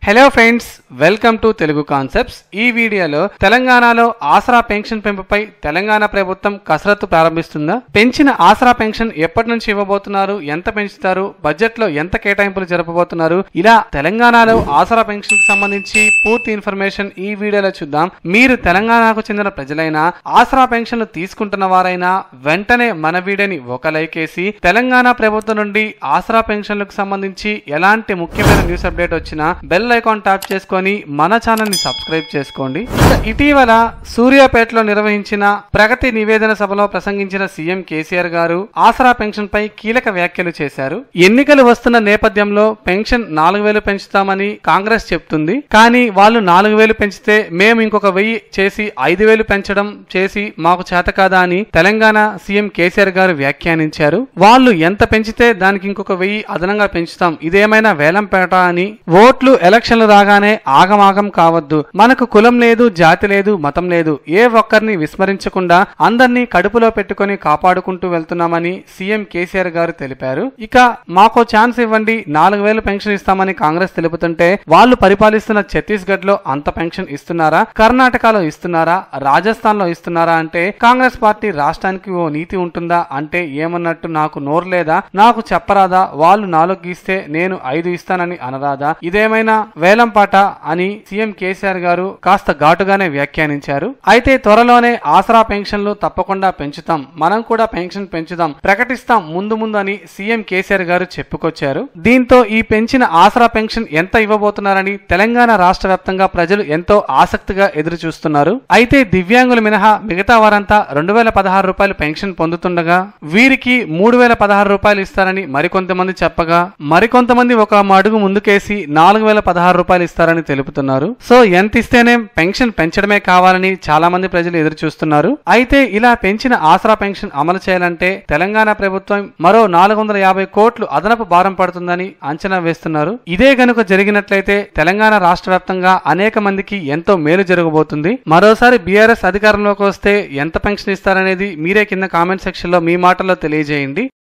hello friends welcome to Telugu concepts ఈ వీడియోలో తెలంగాణలో ఆసరా పెన్షన్ పెంపుపై తెలంగాణ ప్రభుత్వం కసరత్తు ప్రారంభిస్తుందా పెంచిన ఆసరా పెన్షన్ ఎప్పటి నుంచి ఇవ్వబోతున్నారు ఎంత పెంచుతారు బడ్జెట్ లో ఎంత కేటాయింపులు జరపబోతున్నారు ఇలా తెలంగాణలో ఆసరా పెన్షన్ కి సంబంధించి పూర్తి ఇన్ఫర్మేషన్ ఈ వీడియోలో చూద్దాం మీరు తెలంగాణకు చెందిన ప్రజలైనా ఆసరా పెన్షన్లు తీసుకుంటున్న వారైనా వెంటనే మన వీడియోని ఒక లైక్ వేసి తెలంగాణ ప్రభుత్వం నుండి ఆసరా పెన్షన్లకు సంబంధించి ఎలాంటి ముఖ్యమైన న్యూస్ అప్డేట్ వచ్చినా బెల్ ఐకాన్ ట్యాప్ చేసుకొని మన ఛానల్ ని సబ్స్క్రైబ్ చేసుకోండి ఇక ఇటీవల సూర్యాపేటలో నిర్వహించిన ప్రగతి నివేదన సభలో ప్రసంగించిన సీఎం కేసీఆర్ గారు ఆసరా పెన్షన్ పై కీలక వ్యాఖ్యలు చేశారు ఎన్నికలు వస్తున్న నేపథ్యంలో పెన్షన్ నాలుగు వేలు పెంచుతామని కాంగ్రెస్ చెప్తుంది కానీ వాళ్ళు నాలుగు వేలు పెంచితే మేము ఇంకొక వెయ్యి చేసి ఐదు వేలు పెంచడం చేసి మాకు చేత కాదా అని తెలంగాణ సీఎం కేసీఆర్ గారు వ్యాఖ్యానించారు వాళ్ళు ఎంత పెంచితే దానికి ఇంకొక వెయ్యి అదనంగా పెంచుతాం ఇదేమైనా వేలంపేట అని ఓట్లు ఎలక్షన్లు రాగానే ఆగమాగం కావద్దు మనకు కులం లేదు జాతి లేదు మతం లేదు ఏ ఒక్కరిని విస్మరించకుండా అందరినీ కడుపులో పెట్టుకొని కాపాడుకుంటూ వెళ్తున్నామని సీఎం కేసీఆర్ గారు తెలిపారు ఇక మాకో ఛాన్స్ ఇవ్వండి నాలుగు వేలు పెన్షన్ ఇస్తామని కాంగ్రెస్ తెలుపుతుంటే వాళ్ళు పరిపాలిస్తున్న ఛత్తీస్గఢ్ లో అంత పెన్షన్ ఇస్తున్నారా కర్ణాటకలో ఇస్తున్నారా రాజస్థాన్ లో ఇస్తున్నారా అంటే కాంగ్రెస్ పార్టీ రాష్ట్రానికి ఓ నీతి ఉంటుందా అంటే ఏమన్నట్టు నాకు నోరు లేదా నాకు చెప్పరాదా వాళ్ళు నాలుగు గీస్తే నేను ఐదు ఇస్తానని అనరాదా ఇదేమైనా వేలంపాట అని సీఎం కేసీఆర్ గారు కాస్త ఘాటుగానే వ్యాఖ్యానించారు అయితే త్వరలోనే ఆసరా పెన్షన్లు తప్పకుండా పెంచుతాం మనం కూడా పెన్షన్ పెంచుదాం ప్రకటిస్తాం ముందు ముందు అని సీఎం కేసీఆర్ గారు చెప్పుకొచ్చారు దీంతో ఈ పెంచిన ఆసరా పెన్షన్ ఎంత ఇవ్వబోతున్నారని తెలంగాణ రాష్ట్ర వ్యాప్తంగా ప్రజలు ఎంతో ఆసక్తిగా ఎదురు చూస్తున్నారు అయితే దివ్యాంగులు మినహా మిగతా వారంతా రెండు వేల పదహారు రూపాయలు పెన్షన్ పొందుతుండగా వీరికి మూడు వేల పదహారు రూపాయలు ఇస్తారని మరికొంతమంది చెప్పగా మరికొంతమంది ఒక అడుగు ముందుకేసి నాలుగు వేల పదహారు రూపాయలు ఇస్తారని తెలుపుతున్నారు సో ఎంత ఇస్తేనే పెన్షన్ పెంచడమే కావాలని చాలా మంది ప్రజలు ఎదురు చూస్తున్నారు అయితే ఇలా పెంచిన ఆసరా పెన్షన్ అమలు చేయాలంటే తెలంగాణ ప్రభుత్వం మరో నాలుగు వందల యాభై కోట్లు అదనపు భారం పడుతుందని అంచనా వేస్తున్నారు ఇదే గనుక జరిగినట్లయితే తెలంగాణ రాష్ట్ర వ్యాప్తంగా అనేక మందికి ఎంతో మేలు జరగబోతుంది మరోసారి బీఆర్ఎస్ అధికారంలోకి వస్తే ఎంత పెన్షన్ ఇస్తారనేది మీరే కింద కామెంట్ సెక్షన్ లో మీ మాటల్లో తెలియజేయండి